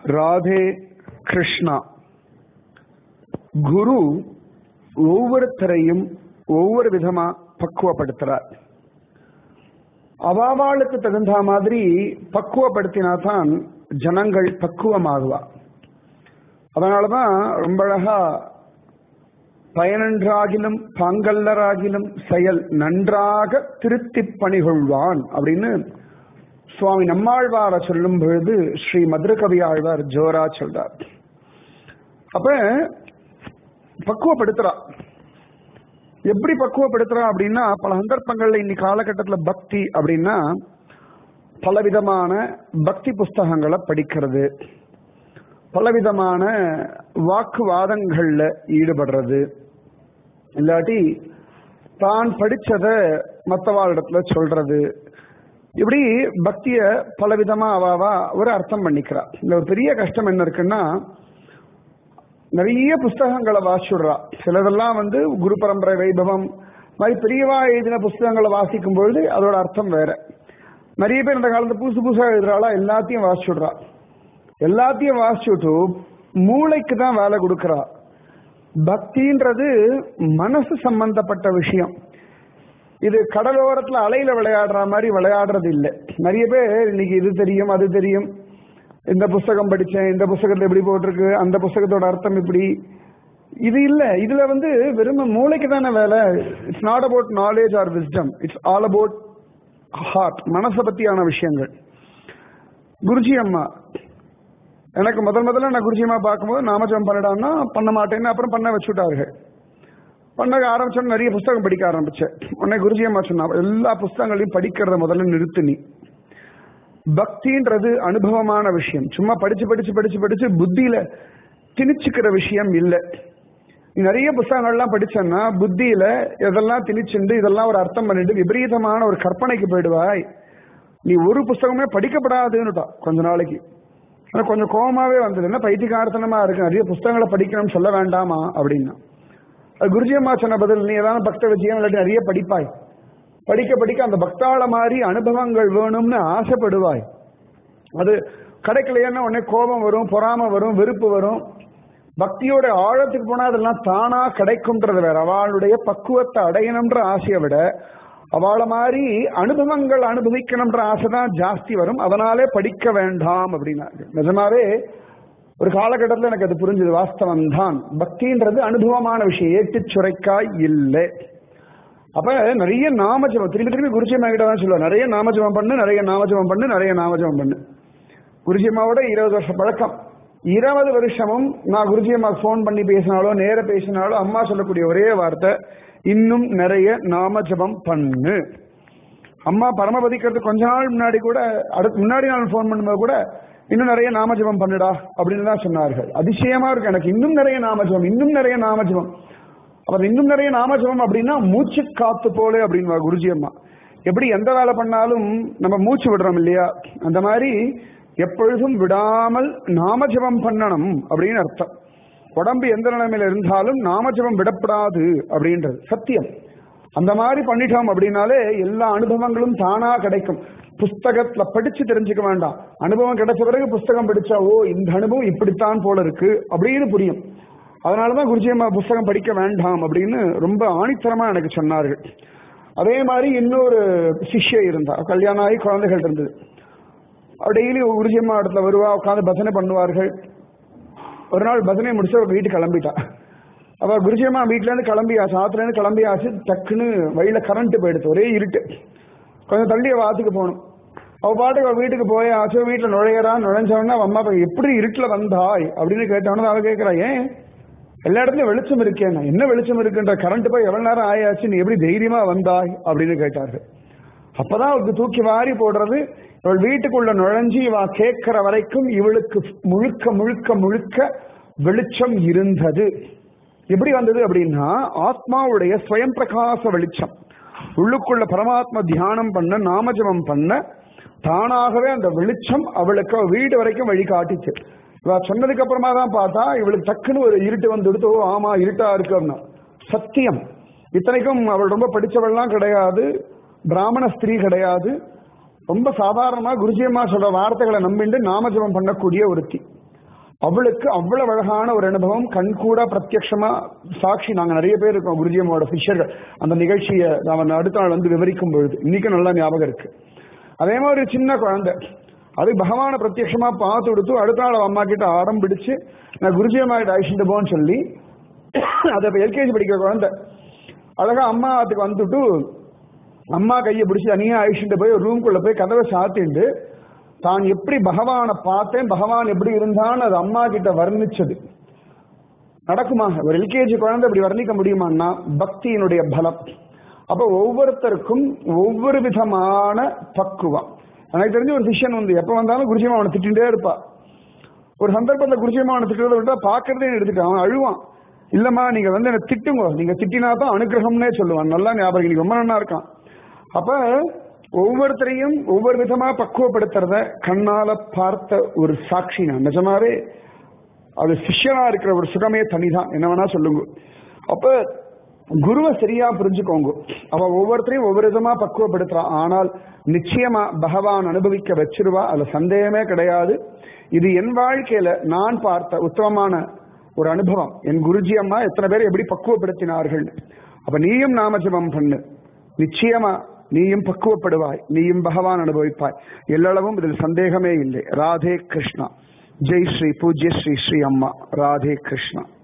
ராதே கிருஷ்ணா குரு ஒவ்வொருத்தரையும் ஒவ்வொரு விதமா பக்குவப்படுத்துறார் அவாவாளுக்கு தகுந்த மாதிரி பக்குவப்படுத்தினாதான் ஜனங்கள் பக்குவமாகுவா அதனாலதான் ரொம்ப அழகா பயனன்றாகிலும் பாங்கல்லராகிலும் செயல் நன்றாக திருத்திப் பணிகொள்வான் அப்படின்னு சுவாமி நம்மாழ்வார சொல்லும் பொழுது ஸ்ரீ மதுரகவி ஆழ்வார் ஜோரா சொல்றார் அப்ப பக்குவப்படுத்துறா எப்படி பக்குவப்படுத்துறா அப்படின்னா பல சந்தர்ப்பங்கள்ல இன்னைக்கு காலகட்டத்துல பக்தி அப்படின்னா பலவிதமான பக்தி புஸ்தகங்களை படிக்கிறது பலவிதமான வாக்குவாதங்கள்ல ஈடுபடுறது இல்லாட்டி தான் படிச்சத மற்றவாளிடத்துல சொல்றது இப்படி பக்திய பலவிதமா அவாவா ஒரு அர்த்தம் பண்ணிக்கிறா இந்த ஒரு பெரிய கஷ்டம் என்ன இருக்குன்னா நிறைய புஸ்தகங்களை வாசிடுறா சிலதெல்லாம் வந்து குரு பரம்பரை வைபவம் மாதிரி பெரியவா எழுதின புஸ்தகங்களை வாசிக்கும் பொழுது அதோட அர்த்தம் வேற நிறைய பேர் இந்த காலத்துல புதுசு புதுசா எழுதுறாளா எல்லாத்தையும் வாசிச்சுடுறா எல்லாத்தையும் வாசிச்சுட்டு மூளைக்கு தான் வேலை கொடுக்கறா பக்தின்றது மனசு சம்பந்தப்பட்ட விஷயம் இது கடலோரத்துல அலையில விளையாடுற மாதிரி விளையாடுறது இல்லை நிறைய பேர் இன்னைக்கு இது தெரியும் அது தெரியும் இந்த புஸ்தகம் படிச்சேன் இந்த புஸ்தகத்துல எப்படி போட்டிருக்கு அந்த புஸ்தகத்தோட அர்த்தம் இப்படி இது இல்ல இதுல வந்து வெறும் மூளைக்கு தானே வேலை it's not about knowledge or wisdom it's all about heart மனசை பத்தியான விஷயங்கள் குருஜி அம்மா எனக்கு முதல் முதல்ல நான் குருஜி அம்மா பார்க்கும்போது நாமஜம் பண்ணிடான்னா பண்ண மாட்டேன்னு அப்புறம் பண்ண வச்சுட்டார்கள் பண்ண ஆரம்பிச்சோன்னு நிறைய புஸ்தகம் படிக்க ஆரம்பிச்சேன் உடனே குருஜி அம்மா சொன்னா எல்லா புஸ்தகங்களையும் படிக்கிறத முதல்ல நிறுத்து நீ பக்தின்றது அனுபவமான விஷயம் சும்மா படிச்சு படிச்சு படிச்சு படிச்சு புத்தியில திணிச்சுக்கிற விஷயம் இல்லை நீ நிறைய புஸ்தகங்கள்லாம் படிச்சேன்னா புத்தியில இதெல்லாம் திணிச்சுண்டு இதெல்லாம் ஒரு அர்த்தம் பண்ணிட்டு விபரீதமான ஒரு கற்பனைக்கு போயிடுவாய் நீ ஒரு புஸ்தகமே படிக்கப்படாதுன்னுட்டா கொஞ்ச நாளைக்கு ஆனா கொஞ்சம் கோபமாவே வந்தது என்ன பைத்தியகார்த்தனமா இருக்கு நிறைய புஸ்தகங்களை படிக்கணும்னு சொல்ல வேண்டாமா அப்படின்னா அது குருஜி அம்மா சொன்ன பதில் நீ ஏதாவது பக்த விஜயம் இல்லாட்டி நிறைய படிப்பாய் படிக்க படிக்க அந்த பக்தாள மாதிரி அனுபவங்கள் வேணும்னு ஆசைப்படுவாய் அது கிடைக்கலையான்னா உடனே கோபம் வரும் பொறாம வரும் வெறுப்பு வரும் பக்தியோட ஆழத்துக்கு போனா அதெல்லாம் தானா கிடைக்கும்ன்றது வேற அவளுடைய பக்குவத்தை அடையணும்ன்ற ஆசையை விட அவளை மாதிரி அனுபவங்கள் அனுபவிக்கணும்ன்ற ஆசை தான் ஜாஸ்தி வரும் அதனாலே படிக்க வேண்டாம் அப்படின்னாரு நிஜமாவே ஒரு காலகட்டத்தில் எனக்கு அது புரிஞ்சது வாஸ்தவம் தான் பக்தின்றது அனுபவமான விஷயம் ஏட்டுச் சுரைக்காய் இல்லை அப்ப நிறைய நாமஜபம் திரும்பி திரும்பி குருஜியம்மா கிட்ட தான் சொல்லுவா நிறைய நாமஜபம் பண்ணு நிறைய நாமஜபம் பண்ணு நிறைய நாமஜபம் பண்ணு குருஜியம்மாவோட இருபது வருஷம் பழக்கம் இருபது வருஷமும் நான் குருஜியம்மா ஃபோன் பண்ணி பேசினாலோ நேர பேசினாலோ அம்மா சொல்லக்கூடிய ஒரே வார்த்தை இன்னும் நிறைய நாமஜபம் பண்ணு அம்மா பரமபதிக்கிறதுக்கு கொஞ்ச நாள் முன்னாடி கூட அடுத்து முன்னாடி நாள் ஃபோன் பண்ணும்போது கூட இன்னும் நிறைய நாமஜபம் பண்ணுடா அப்படின்னு தான் சொன்னார்கள் அதிசயமா இருக்கு எனக்கு இன்னும் நிறைய நாமஜபம் இன்னும் நிறைய நாமஜபம் அப்புறம் இன்னும் நிறைய நாமஜபம் அப்படின்னா மூச்சு காத்து போல அப்படின்னு குருஜி அம்மா எப்படி எந்த வேலை பண்ணாலும் நம்ம மூச்சு விடுறோம் இல்லையா அந்த மாதிரி எப்பொழுதும் விடாமல் நாமஜபம் பண்ணணும் அப்படின்னு அர்த்தம் உடம்பு எந்த நிலைமையில இருந்தாலும் நாமஜபம் விடப்படாது அப்படின்றது சத்தியம் அந்த மாதிரி பண்ணிட்டோம் அப்படின்னாலே எல்லா அனுபவங்களும் தானா கிடைக்கும் புஸ்தகத்துல படிச்சு தெரிஞ்சுக்க வேண்டாம் அனுபவம் கிடைச்ச பிறகு புஸ்தகம் படிச்சா ஓ இந்த அனுபவம் இப்படித்தான் போல இருக்கு அப்படின்னு புரியும் அதனாலதான் குருஜியம்மா புஸ்தகம் படிக்க வேண்டாம் அப்படின்னு ரொம்ப ஆணித்தரமா எனக்கு சொன்னார்கள் அதே மாதிரி இன்னொரு சிஷ்ய இருந்தா கல்யாணம் ஆகி குழந்தைகள் இருந்தது டெய்லி குருஜியம்மா இடத்துல வருவா உட்காந்து பஜனை பண்ணுவார்கள் ஒரு நாள் பஜனை முடிச்சு அவ வீட்டுக்கு கிளம்பிட்டா அவ குருஜியம்மா வீட்டுல இருந்து கிளம்பியாச்சு ஆத்துல இருந்து கிளம்பியாச்சு டக்குன்னு வழியில கரண்ட் போயிடுச்சு ஒரே இருட்டு கொஞ்சம் தள்ளி அவ ஆத்துக்கு போகணும் அவ பாட்டுக்கு அவ வீட்டுக்கு போயாச்சு வீட்டுல நுழையறா நுழைஞ்சவொடனே அவ அம்மா எப்படி இருட்டுல வந்தாய் அப்படின்னு கேட்டவொடனே அவ கேட்கிறா ஏன் எல்லா இடத்துலயும் வெளிச்சம் இருக்கேன் என்ன வெளிச்சம் இருக்குன்ற கரண்ட் போய் எவ்வளவு நேரம் ஆயாச்சு நீ எப்படி தைரியமா வந்தாய் அப்படின்னு கேட்டார்கள் அப்பதான் அவளுக்கு தூக்கி வாரி போடுறது இவள் வீட்டுக்குள்ள நுழைஞ்சு இவ கேட்கிற வரைக்கும் இவளுக்கு முழுக்க முழுக்க முழுக்க வெளிச்சம் இருந்தது எப்படி வந்தது அப்படின்னா ஆத்மாவுடைய ஸ்வயம் பிரகாச வெளிச்சம் உள்ளுக்குள்ள பரமாத்ம தியானம் பண்ண நாமஜபம் பண்ண தானாகவே அந்த வெளிச்சம் அவளுக்கு வீடு வரைக்கும் வழி காட்டிச்சு இவ சொன்னதுக்கு அப்புறமா தான் பார்த்தா இவளுக்கு டக்குன்னு ஒரு இருட்டு வந்து எடுத்து ஓ ஆமா இருட்டா இருக்கு அப்படின்னா சத்தியம் இத்தனைக்கும் அவள் ரொம்ப படிச்சவள்லாம் கிடையாது பிராமண ஸ்திரீ கிடையாது ரொம்ப சாதாரணமா குருஜியம்மா சொல்ற வார்த்தைகளை நம்பிண்டு நாமஜபம் பண்ணக்கூடிய ஒருத்தி அவளுக்கு அவ்வளவு அழகான ஒரு அனுபவம் கண் கூட பிரத்யட்சமா சாட்சி நாங்க நிறைய பேர் இருக்கோம் குருஜியம்மோட சிஷ்யர்கள் அந்த நிகழ்ச்சியை நான் அடுத்த நாள் வந்து விவரிக்கும் பொழுது இன்னைக்கு நல்லா ஞாபகம் இருக்கு அதே மாதிரி சின்ன குழந்தை அது பகவான பிரத்யட்சமா பார்த்து கொடுத்து அடுத்த நாள் அம்மா கிட்ட ஆடம் பிடிச்சு நான் குருஜியம்மாகிட்ட அழிச்சுட்டு போன்னு சொல்லி அதை இப்ப எல்கேஜி படிக்கிற குழந்தை அழகா அம்மா அதுக்கு வந்துட்டு அம்மா கையை பிடிச்சி தனியா அழிச்சுட்டு போய் ஒரு ரூம்குள்ள போய் கதவை சாத்திண்டு தான் எப்படி பகவானை பார்த்தேன் பகவான் எப்படி இருந்தான்னு அது அம்மா கிட்ட வர்ணிச்சது நடக்குமா ஒரு எல்கேஜி குழந்தை இப்படி வர்ணிக்க முடியுமான்னா பக்தியினுடைய பலம் அப்ப ஒவ்வொருத்தருக்கும் ஒவ்வொரு விதமான பக்குவம் எனக்கு தெரிஞ்ச ஒரு சிஷ்யன் வந்து எப்ப வந்தாலும் குருஜியமா அவனை திட்டிகிட்டே இருப்பா ஒரு சந்தர்ப்பத்துல குருஜியமா அவனை திட்டுறத விட்டா பாக்குறதே எடுத்துட்டு அவன் அழுவான் இல்லம்மா நீங்க வந்து என்ன திட்டுங்க நீங்க திட்டினா தான் அனுகிரகம்னே சொல்லுவான் நல்லா ஞாபகம் இன்னைக்கு ரொம்ப நல்லா இருக்கான் அப்ப ஒவ்வொருத்தரையும் ஒவ்வொரு விதமா பக்குவப்படுத்துறத கண்ணால பார்த்த ஒரு சாட்சி நான் நிஜமாவே அது சிஷ்யனா இருக்கிற ஒரு சுகமே தனிதான் என்ன வேணா சொல்லுங்க அப்ப குருவை சரியா புரிஞ்சுக்கோங்க அவ ஒவ்வொருத்தரையும் ஒவ்வொரு விதமா பக்குவப்படுத்துறான் ஆனால் நிச்சயமா பகவான் அனுபவிக்க வச்சிருவா அதுல சந்தேகமே கிடையாது இது என் வாழ்க்கையில நான் பார்த்த உத்தமமான ஒரு அனுபவம் என் குருஜி அம்மா எத்தனை பேர் எப்படி பக்குவப்படுத்தினார்கள் அப்ப நீயும் நாமஜபம் பண்ணு நிச்சயமா நீயும் பக்குவப்படுவாய் நீயும் பகவான் அனுபவிப்பாய் எல்லளவும் இதில் சந்தேகமே இல்லை ராதே கிருஷ்ணா ஜெய் ஸ்ரீ பூஜ்ய ஸ்ரீ ஸ்ரீ அம்மா ராதே கிருஷ்ணா